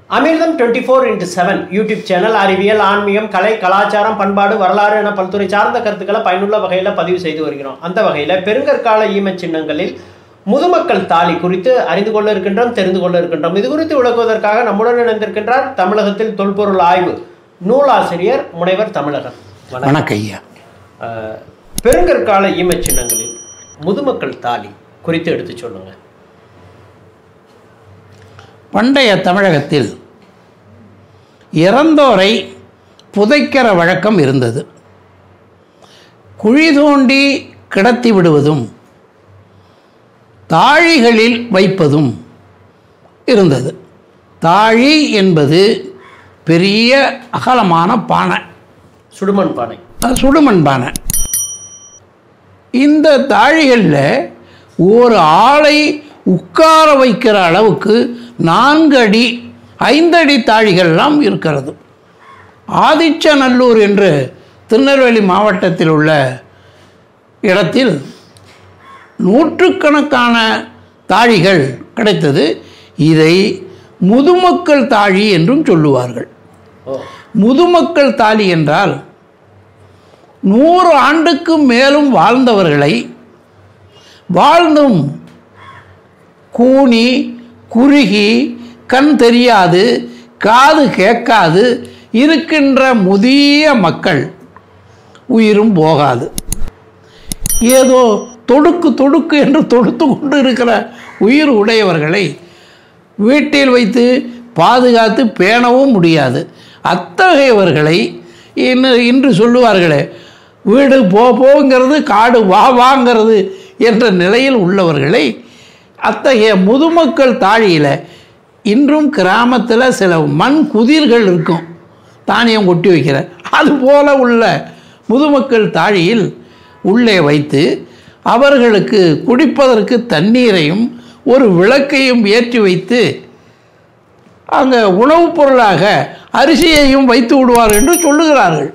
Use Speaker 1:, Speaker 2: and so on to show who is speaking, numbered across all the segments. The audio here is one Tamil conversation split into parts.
Speaker 1: அமிர்தம் twenty four into seven YouTube channel அறிவியல் ஆன்மீகம் கலை கலாச்சாரம் பண்பாடு வரலாறு என பல்துறை சார்ந்த கருத்துக்களை பயனுள்ள வகையில் பதிவு செய்து வருகிறோம் அந்த வகையில் பெருங்கற்கால ஈமச் சின்னங்களில் முதுமக்கள் தாலி குறித்து அறிந்து கொள்ள இருக்கின்றோம் தெரிந்து கொள்ள இருக்கின்றோம் இது குறித்து விளக்குவதற்காக நம்முடன் இணைந்திருக்கின்றார் தமிழகத்தில் தொல்பொருள் ஆய்வு நூலாசிரியர் முனைவர் தமிழகன் வணக்கம்.
Speaker 2: வணக்கம் ஐயா
Speaker 1: அஹ், பெருங்கற்கால ஈமச் சின்னங்களில் முதுமக்கள் தாலி குறித்து எடுத்து சொல்லுங்க
Speaker 2: பண்டைய தமிழகத்தில் இறந்தோரை புதைக்கிற வழக்கம் இருந்தது குழி தோண்டி கிடத்தி விடுவதும் தாழிகளில் வைப்பதும் இருந்தது தாழி என்பது பெரிய அகலமான பானை
Speaker 1: சுடுமண் பானை
Speaker 2: அது சுடுமண் பானை இந்த தாழிகளில் ஒரு ஆளை உட்கார வைக்கிற அளவுக்கு நான்கு அடி ஐந்தடி தாழிகள்லாம் இருக்கிறது ஆதிச்சநல்லூர் என்று திருநெல்வேலி மாவட்டத்தில் உள்ள இடத்தில் நூற்றுக்கணக்கான தாழிகள் கிடைத்தது இதை முதுமக்கள் தாழி என்றும் சொல்லுவார்கள்
Speaker 1: ஓ
Speaker 2: முதுமக்கள் தாலி என்றால் நூறு ஆண்டுக்கு மேலும் வாழ்ந்தவர்களை வாழ்ந்தும் கூனி குறுகி கண் தெரியாது காது கேட்காது இருக்கின்ற முதிய மக்கள் உயிரும் போகாது ஏதோ தொடுக்கு தொடுக்கு என்று தொடுத்து கொண்டு இருக்கிற உயிர் உடையவர்களை வீட்டில் வைத்து பாதுகாத்து பேணவும் முடியாது அத்தகையவர்களை இன்று இன்று சொல்லுவார்களே வீடு போ போங்கிறது காடு வா வாங்கிறது என்ற நிலையில் உள்ளவர்களை அத்தகைய முதுமக்கள் தாழியில் இன்றும் கிராமத்தில் சில மண் குதிர்கள் இருக்கும் தானியம் கொட்டி வைக்கிற அது போல உள்ள முதுமக்கள் தாழியில் உள்ளே வைத்து அவர்களுக்கு குடிப்பதற்கு தண்ணீரையும் ஒரு விளக்கையும் ஏற்றி வைத்து அங்கே உணவுப் பொருளாக அரிசியையும் வைத்து விடுவார் என்று சொல்லுகிறார்கள்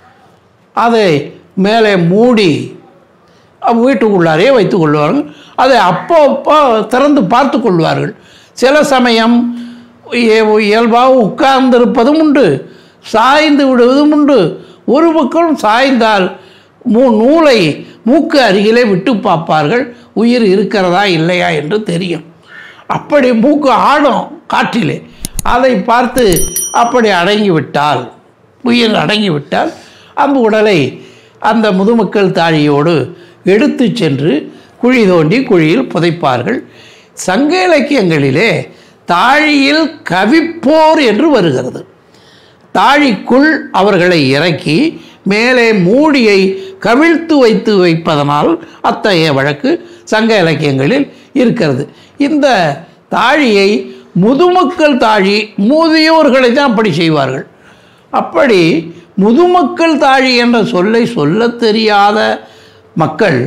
Speaker 2: அதை மேலே மூடி அவ் வீட்டுக்குள்ளாரே வைத்துக் கொள்வார்கள் அதை அப்போ அப்போ திறந்து பார்த்து கொள்வார்கள் சில சமயம் இய- இயல்பாக உட்கார்ந்திருப்பதும் உண்டு சாய்ந்து விடுவதும் உண்டு ஒரு பக்கம் சாய்ந்தால் மூ நூலை மூக்கு அருகிலே விட்டு பார்ப்பார்கள் உயிர் இருக்கிறதா இல்லையா என்று தெரியும் அப்படி மூக்கு ஆடும் காற்றிலே அதை பார்த்து அப்படி அடங்கிவிட்டால் உயிர் அடங்கிவிட்டால் அந்த உடலை அந்த முதுமக்கள் தாழியோடு எடுத்து சென்று குழி தோண்டி குழியில் புதைப்பார்கள் சங்க இலக்கியங்களிலே தாழியில் கவிப்போர் என்று வருகிறது தாழிக்குள் அவர்களை இறக்கி மேலே மூடியை கவிழ்த்து வைத்து வைப்பதனால் அத்தகைய வழக்கு சங்க இலக்கியங்களில் இருக்கிறது இந்த தாழியை முதுமக்கள் தாழி முதியோர்களை தான் அப்படி செய்வார்கள் அப்படி முதுமக்கள் தாழி என்ற சொல்லை சொல்லத் தெரியாத மக்கள்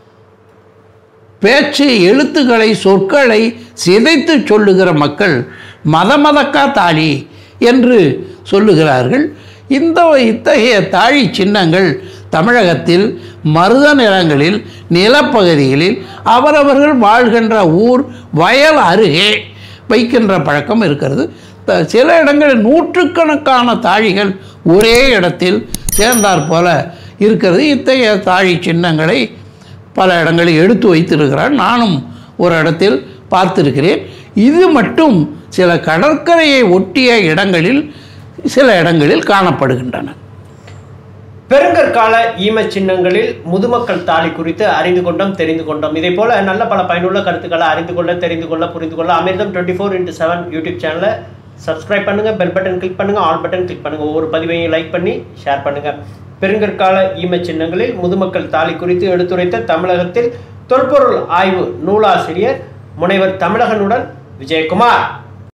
Speaker 2: பேச்சு எழுத்துக்களை சொற்களை சிதைத்து சொல்லுகிற மக்கள் மதமதக்கா தாலி என்று சொல்லுகிறார்கள் இந்த இத்தகைய தாழி சின்னங்கள் தமிழகத்தில் மருத நிலங்களில் நிலப்பகுதிகளில் அவரவர்கள் வாழ்கின்ற ஊர் வயல் அருகே வைக்கின்ற பழக்கம் இருக்கிறது த- சில இடங்களில் நூற்றுக்கணக்கான தாழிகள் ஒரே இடத்தில் சேர்ந்தாற் போல இருக்கிறது இத்தகைய தாழி சின்னங்களை பல இடங்களில் எடுத்து வைத்திருக்கிறார் நானும் ஒரு இடத்தில் பார்த்திருக்கிறேன் இது மட்டும் சில கடற்கரையை ஒட்டிய இடங்களில் சில இடங்களில் காணப்படுகின்றன
Speaker 1: பெருங்கற்கால ஈமச் சின்னங்களில் முதுமக்கள் தாலி குறித்து அறிந்து கொண்டோம் தெரிந்து கொண்டோம் இதே போல நல்ல பல பயனுள்ள கருத்துக்களை அறிந்து கொள்ள தெரிந்து கொள்ள புரிந்து கொள்ள Amirtham twenty four into seven YouTube சேனலை சப்ஸ்கிரைப் பண்ணுங்க பெல் பட்டன் கிளிக் பண்ணுங்க ஆல் பட்டன் கிளிக் பண்ணுங்க ஒவ்வொரு பதிவையும் லைக் பண்ணி ஷேர் பண்ணுங்க பெருங்கற்கால ஈமச் சின்னங்களில் முதுமக்கள் தாலி குறித்து எடுத்துரைத்த தமிழகத்தில் தொல்பொருள் ஆய்வு நூலாசிரியர் முனைவர் தமிழகனுடன் விஜயகுமார்